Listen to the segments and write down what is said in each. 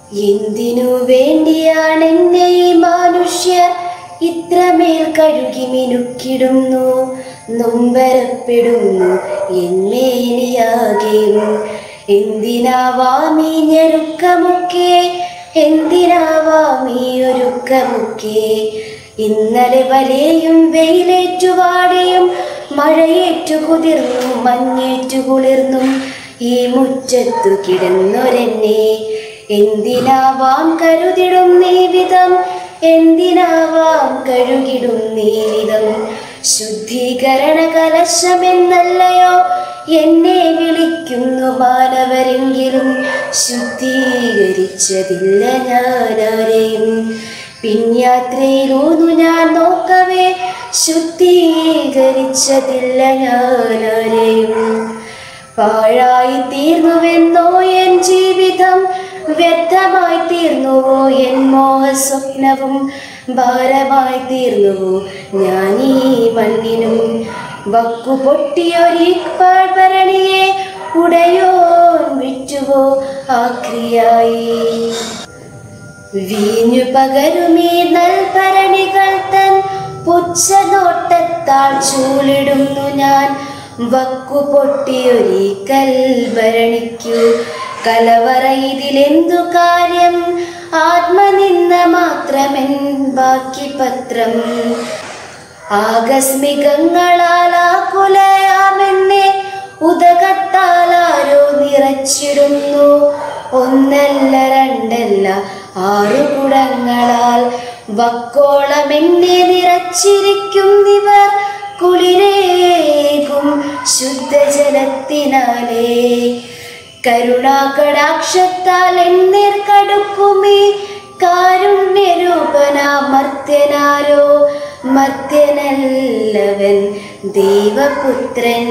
എന്തിനു വേണ്ടിയാണെന്നെ ഈ മനുഷ്യർ ഇത്രമേൽ കഴുകി മിനുക്കിടുന്നു നൊമ്പരപ്പെടുന്നു എന്മേനിയാകെയും എന്തിനാവാമീ ഞെരുക്കമൊക്കെ എന്തിനാവാമീ ഒരുക്കമൊക്കെ ഇന്നലെ വരെയും വെയിലേറ്റുവാടിയും മഴയേറ്റു കുതിർന്നു മഞ്ഞേറ്റു കുളിർന്നും ഈ മുറ്റത്തു കിടന്നൊരെന്നെ എന്തിനാവാം കരുതിടും നീ വിധം എന്തിനാവാം കഴുകിടും നീ വിധം ശുദ്ധീകരണ കലശമെന്നല്ലയോ എന്നെ വിളിക്കുന്നു മാനവരെങ്കിലും ശുദ്ധീകരിച്ചതില്ല ഞാനാരെയും പിൻയാത്രയിലൂന്നു ഞാൻ നോക്കവേ ശുദ്ധീകരിച്ചതില്ല ഞാനാരെയും പാഴായി തീർന്നുവെന്നോ എൻ ജീവിതം വ്യർത്ഥമായി തീർന്നുവോ എൻ മോഹസ്വപ്നവും ഭാരമായി തീർന്നുവോ ഞാൻ ഈ മണ്ണിനും വക്കു പൊട്ടിയൊരീ പാഴ്ഭരണിയെ ഉടയോൻ വിറ്റുവോ ആക്രിയായി വീഞ്ഞു പകരുമീ നൽഭരണികൾ തൻ പുച്ഛ നോട്ടത്താൽ ചൂളിടുന്നു ഞാൻ വക്കു പൊട്ടിയൊരീ കൽഭരണിക്കു കലവറ ഇതിലെന്തു കാര്യം ആത്മനിന്ദ മാത്രമെൻ ബാക്കി പത്രം ആകസ്മികങ്ങളാൽ ആകുലയാമെന്നെ ഉദകത്താലാരോ നിറച്ചിടുന്നു ഒന്നല്ല രണ്ടല്ല ആറു കുടങ്ങളാൽ വക്കോളം എന്നെ നിറച്ചിരിക്കുന്നിവർ കുളിരേകും ശുദ്ധജലത്തിനാലേ കരുണാകടാക്ഷത്താൽ എന്നേർ കടുക്കുമേ കാരുണ്യരൂപനാമർത്യനാരോ മർത്യനല്ലവൻ ദൈവപുത്രൻ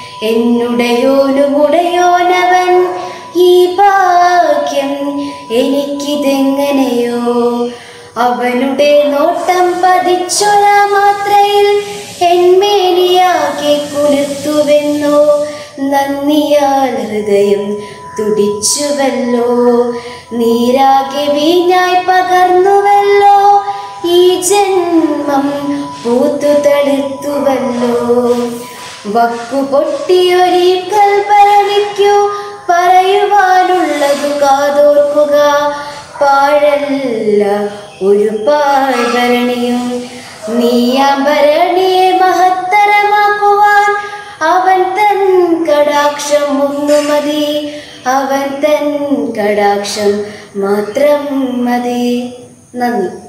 എന്നുടയോനുമുടയോനവൻ ഈ ഭാഗ്യം എനിക്കിതെങ്ങനെയോ അവനുടെ നോട്ടം പതിച്ചൊരാ മാത്രയിൽ എന്മേനിയാകെ കുളിർത്തുവെന്നോ നന്ദിയാൽ ഹൃദയം തുടിച്ചുവല്ലോ നീരാകെ വീഞ്ഞായി പകർന്നുവല്ലോ ഈ ജന്മം പൂത്തു തളിർത്തുവല്ലോ വക്കു പൊട്ടിയൊരീ കൽപ്പരണിക്കു പറയുവാനുള്ളതു കാതോർക്കുക പാഴല്ല ഒരു പാഴ്ഭരണിയും നീയാഭരണിയെ മഹത്തരമാക്കുവാൻ അവൻ തൻ കടാക്ഷം ഒന്നു മതി അവൻ തൻ കടാക്ഷം മാത്രം മതി നന്ദി